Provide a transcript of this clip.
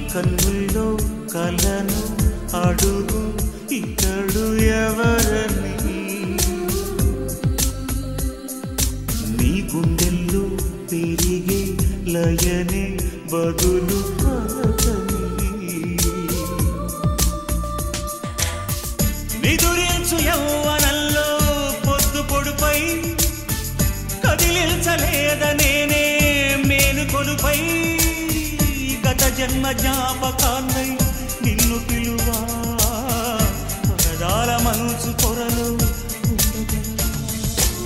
కన్నుల్లో కలను అడుగు ఇతడు ఎవరని నీ గుండెల్లో పెరిగే లయనే బదులు పలకని నిదురించు యౌవనంలో పొద్దు పొడుపై కదిలించలేద నేనే మేలు కొలుపై గత జన్మ జ్ఞాపకాన్నై నిన్ను పిలువా పరదాల మనసు పొరలు